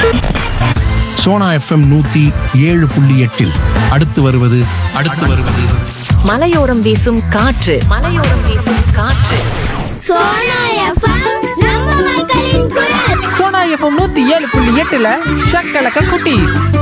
Sona FM நூத்தி ஏழு புள்ளி எட்டில் அடுத்து வருவது அடுத்து வருவது மலையோரம் வீசும் காற்று மலையோரம் வீசும் காற்று சோனா எஃப்எம் நம்ம மக்களின் குரல் சோனா எஃப்எம் நூத்தி ஏழு புள்ளி எட்டுல ஷக்கலக்க குட்டி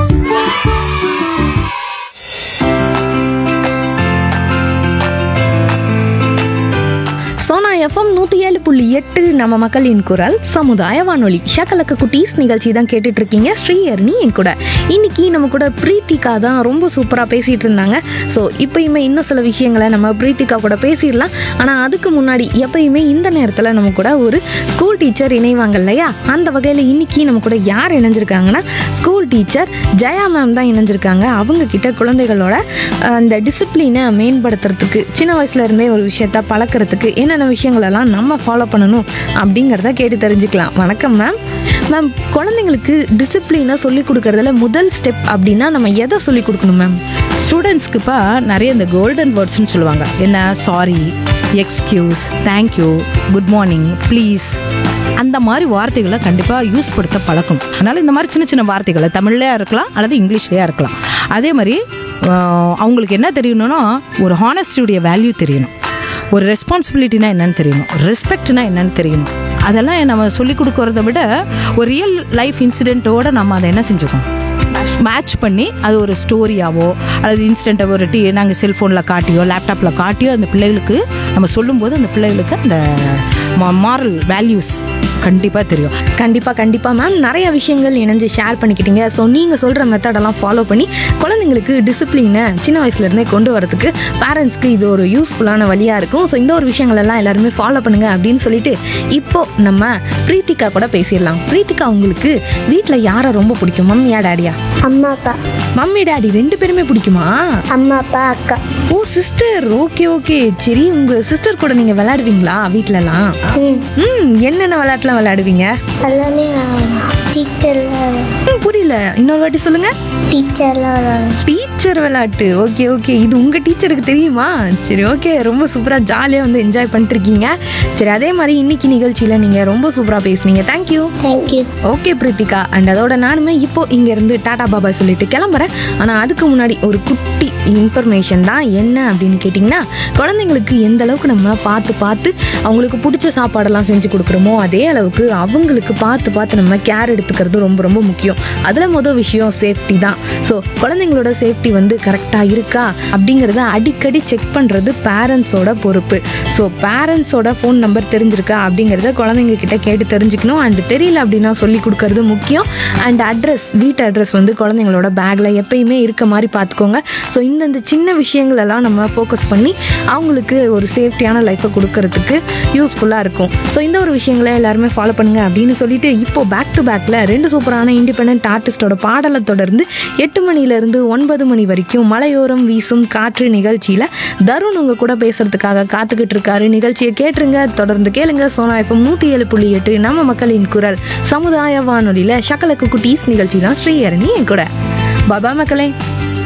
சோனா எஃப்எம் நூற்றி ஏழு புள்ளி எட்டு நம்ம மக்களின் குரல் சமுதாய வானொலி ஷக்கலக்க குட்டீஸ் நிகழ்ச்சி தான் கேட்டுட்டு இருக்கீங்க ஸ்ரீஹரணி என் கூட இன்னைக்கு நம்ம கூட பிரீத்திகா தான் ரொம்ப சூப்பராக பேசிட்டு இருந்தாங்க ஸோ இப்பயுமே இன்னும் சில விஷயங்களை நம்ம பிரீத்திகா கூட பேசிடலாம் ஆனால் அதுக்கு முன்னாடி எப்பயுமே இந்த நேரத்தில் நம்ம கூட ஒரு ஸ்கூல் டீச்சர் இணைவாங்க இல்லையா அந்த வகையில் இன்னைக்கு நம்ம கூட யார் இணைஞ்சிருக்காங்கன்னா ஸ்கூல் டீச்சர் ஜெயா மேம் தான் இணைஞ்சிருக்காங்க அவங்க கிட்ட குழந்தைகளோட அஹ், அந்த டிசிப்ளினை மேம்படுத்துறதுக்கு சின்ன வயசுல இருந்தே ஒரு விஷயத்த பழக்கிறதுக்கு என்னென்ன விஷயங்களெல்லாம் நம்ம ஃபாலோ பண்ணணும் அப்படிங்கிறத கேட்டு தெரிஞ்சுக்கலாம் வணக்கம் மேம் மேம் குழந்தைங்களுக்கு டிசிப்ளினை சொல்லி கொடுக்கறதுல முதல் ஸ்டெப் அப்படின்னா நம்ம எதை சொல்லி கொடுக்கணும் மேம் ஸ்டூடெண்ட்ஸ்க்குப்பா நிறைய இந்த கோல்டன் வேர்ட்ஸ்னு சொல்லுவாங்க என்ன sorry excuse thank you good morning please அந்த மாதிரி வார்த்தைகளை கண்டிப்பாக யூஸ் படுத்த பழக்கம் அதனால் இந்த மாதிரி சின்ன சின்ன வார்த்தைகளை தமிழ்லையா இருக்கலாம் அல்லது இங்கிலீஷ்லையா இருக்கலாம் அதே மாதிரி ஆஹ், அவங்களுக்கு என்ன தெரியணும்னா ஒரு ஹானஸ்டியுடைய வேல்யூ தெரியணும் ஒரு ரெஸ்பான்சிபிலிட்டினா என்னன்னு தெரியணும் ரெஸ்பெக்ட்னா என்னன்னு தெரியணும் அதெல்லாம் நம்ம சொல்லி கொடுக்கறத விட ஒரு ரியல் லைஃப் இன்சிடென்ட்டோட நம்ம அதை என்ன செஞ்சுக்கோம் மேட்ச் பண்ணி அது ஒரு ஸ்டோரியாவோ அல்லது இன்சிடெண்ட்டை ஒரு டி நாங்கள் செல்ஃபோனில் காட்டியோ லேப்டாப்பில் காட்டியோ அந்த பிள்ளைகளுக்கு நம்ம சொல்லும்போது அந்த பிள்ளைகளுக்கு அந்த மாரல் வேல்யூஸ் கண்டிப்பாக தெரியும் கண்டிப்பாக கண்டிப்பாக மேம் நிறைய விஷயங்கள் இணைஞ்சு ஷேர் பண்ணிக்கிட்டீங்க ஸோ நீங்கள் சொல்கிற மெத்தடெல்லாம் ஃபாலோ பண்ணி குழந்தைங்களுக்கு டிசிப்ளினை சின்ன வயசுலேருந்தே கொண்டு வரதுக்கு பேரண்ட்ஸ்க்கு இது ஒரு யூஸ்ஃபுல்லான வழியாக இருக்கும் ஸோ இந்த ஒரு விஷயங்கள் எல்லாம் எல்லாருமே ஃபாலோ பண்ணுங்க அப்படின்னு சொல்லிட்டு இப்போ நம்ம பிரீத்திகா கூட பேசிடலாம் பிரீத்திகா உங்களுக்கு வீட்டில் யாரை ரொம்ப பிடிக்கும் மம்மியா டேடியா அம்மா அப்பா மம்மி டாடி ரெண்டு பேருமே பிடிக்குமா அம்மா அப்பா அக்கா ஓ சிஸ்டர் ஓகே ஓகே சரி உங்கள் சிஸ்டர் கூட நீங்கள் விளையாடுவீங்களா வீட்டிலலாம் ம் ம் என்னென்ன விளையாட்டுலாம் விளையாடுவீங்க எல்லாமே டீச்சர்லாம் ம், புரியல இன்னொரு வாட்டி சொல்லுங்கள் டீச்சர்லாம் டீச்சர் விளையாட்டு ஓகே ஓகே இது உங்கள் டீச்சருக்கு தெரியுமா சரி ஓகே ரொம்ப சூப்பராக ஜாலியாக வந்து என்ஜாய் பண்ணிருக்கீங்க சரி அதே மாதிரி இன்னைக்கு நிகழ்ச்சியில் நீங்கள் ரொம்ப சூப்பராக பேசுனீங்க thank you thank you okay Prithika and அதோட நானுமே இப்போ இங்கேருந்து டாடா பாபா சொல்லிட்டு கிளம்புறேன் ஆனால் அதுக்கு முன்னாடி ஒரு குட்டி இன்ஃபர்மேஷன் தான் என்ன அப்படின்னு கேட்டிங்கன்னா குழந்தைங்களுக்கு எந்த அளவுக்கு நம்ம பார்த்து பார்த்து அவங்களுக்கு பிடிச்ச சாப்பாடெல்லாம் செஞ்சு கொடுக்குறோமோ அதே அளவுக்கு அவங்களுக்கு பார்த்து பார்த்து நம்ம கேர் எடுத்துக்கிறது ரொம்ப ரொம்ப முக்கியம் அதில் மொதல் விஷயம் சேஃப்டி தான் ஸோ குழந்தைங்களோட சேஃப்டி வந்து கரெக்டாக இருக்கா அப்படிங்கிறத அடிக்கடி செக் பண்ணுறது பேரண்ட்ஸோட பொறுப்பு ஸோ பேரண்ட்ஸோட ஃபோன் நம்பர் தெரிஞ்சிருக்கா அப்படிங்கிறத குழந்தைங்க கிட்ட கேட்டு தெரிஞ்சுக்கணும் அண்ட் தெரியல அப்படின்னா சொல்லி கொடுக்கறது முக்கியம் அண்ட் அட்ரஸ் வீட்டு அட்ரஸ் வந்து குழந்தைங்களோட பேக்கில் எப்பயுமே இருக்க மாதிரி பார்த்துக்கோங்க ஸோ இந்தந்த சின்ன விஷயங்களெல்லாம் நம்ம ஃபோக்கஸ் பண்ணி அவங்களுக்கு ஒரு சேஃப்டியான லைஃப்பை கொடுக்கறதுக்கு யூஸ்ஃபுல்லாக இருக்கும் ஸோ இந்த ஒரு விஷயங்களை எல்லாருமே ஃபாலோ பண்ணுங்க அப்படின்னு சொல்லிட்டு இப்போ பேக் டு பேக்கில் ரெண்டு சூப்பரான இண்டிபெண்ட் ஆர்டிஸ்டோட பாடலை தொடர்ந்து எட்டு மணிலேருந்து ஒன்பது மணி வரைக்கும் மலையோரம் வீசும் காற்று நிகழ்ச்சியில் தருண் உங்க கூட பேசுறதுக்காக காத்துக்கிட்டு இருக்காரு நிகழ்ச்சியை கேட்டுருங்க தொடர்ந்து கேளுங்க சோனா எஃப்எம் நூற்றி ஏழு புள்ளி எட்டு நம்ம மக்களின் குரல் சமுதாய வானொலியில் ஷக்கலக்கு குட்டீஸ் நிகழ்ச்சி தான் ஸ்ரீஹரணி என் கூட பாபா மக்களே